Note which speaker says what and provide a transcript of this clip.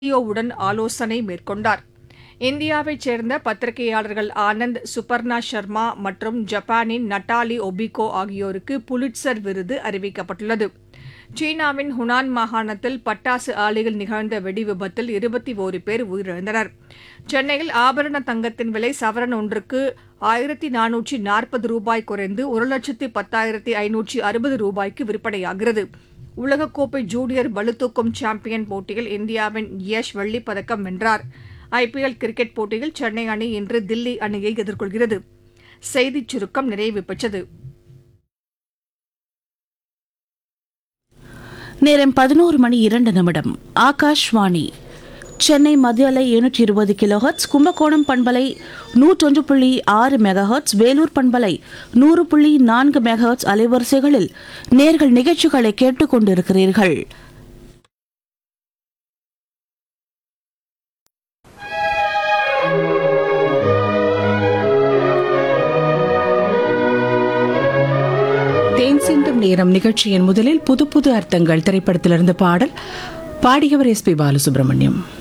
Speaker 1: வுடன் ஆலோசனை மேற்கொண்டார் இந்தியாவைச் சேர்ந்த பத்திரிகையாளர்கள் ஆனந்த் சுபர்ணா சர்மா மற்றும் ஜப்பானின் நட்டாலி ஒபிகோ ஆகியோருக்கு புலிட்சர் விருது அறிவிக்கப்பட்டுள்ளது சீனாவின் ஹுனான் மாகாணத்தில் பட்டாசு ஆலையில் நிகழ்ந்த வெடி விபத்தில் இருபத்தி ஒரு பேர் உயிரிழந்தனர் சென்னையில் ஆபரண தங்கத்தின் விலை சவரன் ஒன்றுக்கு ஆயிரத்தி நானூற்றி நாற்பது ரூபாய் குறைந்து ஒரு லட்சத்து பத்தாயிரத்தி ஐநூற்றி அறுபது ரூபாய்க்கு விற்பனையாகிறது உலகக்கோப்பை ஜூனியர் பளுதூக்கும் சாம்பியன் போட்டியில் இந்தியாவின் யஷ் வெள்ளிப் பதக்கம் வென்றார் ஐபிஎல் கிரிக்கெட் போட்டியில் சென்னை அணி இன்று தில்லி அணியை எதிர்கொள்கிறது செய்திச் சுருக்கம் நிறைவு பெற்றது
Speaker 2: நேரம் பதினோரு மணி இரண்டு நிமிடம் ஆகாஷ்வாணி சென்னை மத்திய அலை எழுநூற்றி இருபது கிலோஹர்ட்ஸ் கும்பகோணம் பண்பலை நூற்றொன்று புள்ளி ஆறு மெகாஹர்ட்ஸ் வேலூர் பண்பலை நூறு புள்ளி நான்கு மெகாஹர்ட்ஸ் அலைவரிசைகளில் நேர்கள் நிகழ்ச்சிகளை கேட்டுக்கொண்டிருக்கிறீர்கள்
Speaker 3: தேன் சிந்தும் நேரம் நிகழ்ச்சியின் முதலில் புது புது அர்த்தங்கள் திரைப்படத்திலிருந்து பாடல் பாடியவர் எஸ் பி பாலசுப்ரமணியம்